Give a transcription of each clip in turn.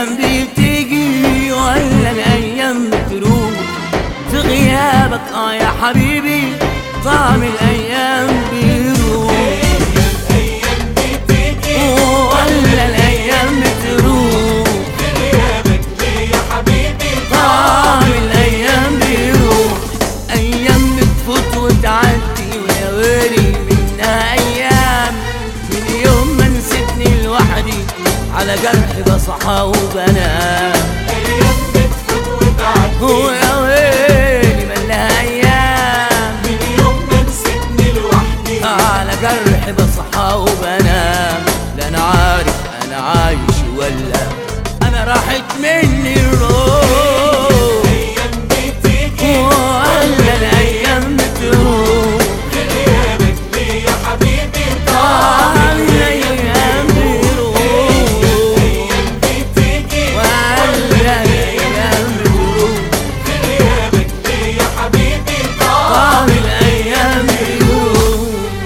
الايام بتيجي ولا الايام بتروح في غيابك اه يا حبيبي طعم الايام بيروح الايام بتيجي ولا الايام بتروح غيابك ليه يا حبيبي طعم الايام بيروح ايام بتفوت وتعدي ويا ويلي منها ايام من يوم ما نسيتني لوحدي على جرح بصحى وبنام ايام بتفوت وتعدي ويا ويلي ملها ايام من يوم ما نسيتني لوحدي على جرح بصحى وبنام لا انا عارف انا عايش ولا انا راحت مني الروح ايام بتيجي ولا الايام بتروح غيابك ليه يا حبيبي طعم الايام بيروح ايام بتيجي ولا الايام بتروح غيابك ليه يا حبيبي طعم الايام بيروح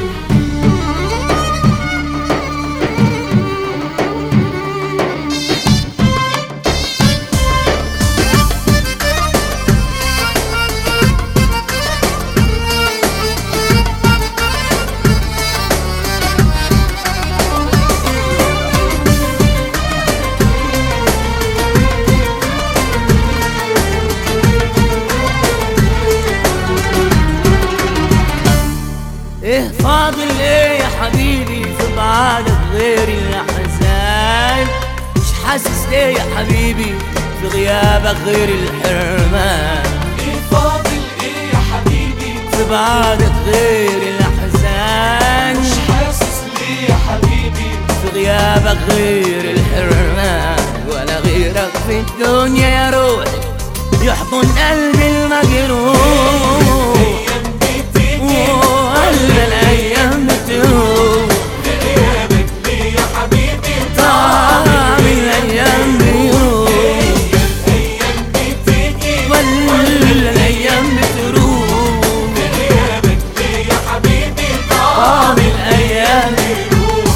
ايه فاضل ايه يا حبيبي في بعدك غير الاحزان مش حاسس ليه يا حبيبي في غيابك غير الحرمان ايه فاضل ايه يا حبيبي في بعدك غير الاحزان مش حاسس ليه يا حبيبي في غيابك غير الحرمان ولا غيرك في الدنيا يا روحي يحضن قلبي المجروح ايام بتيجي ولا الايام بتروح غيابك ليه يا حبيبي طعم الايام بيروح الايام بتيجي ولا الايام بتروح غيابك ليه يا حبيبي طعم الايام بيروح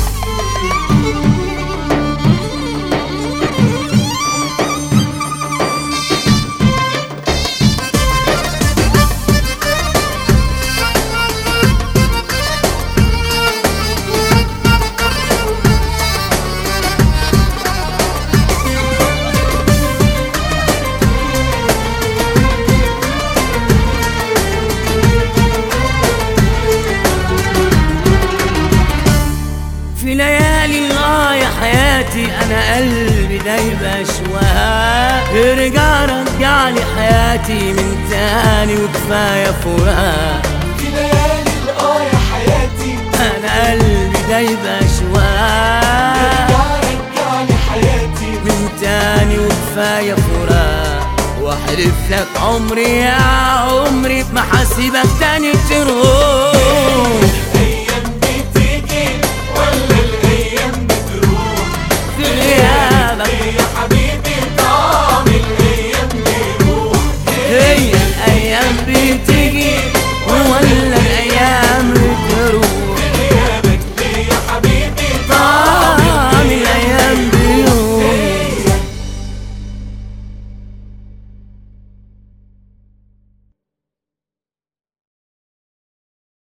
في ليالي الله يا حياتي انا قلبي دايب اشواق ارجع رجع لي حياتي من تاني وكفايه فراق في ليالي الاه يا حياتي انا قلبي دايب اشواق رجع رجع لي حياتي من تاني وكفايه فراق واحلف لك عمري يا عمري بمحاسبك تاني تروح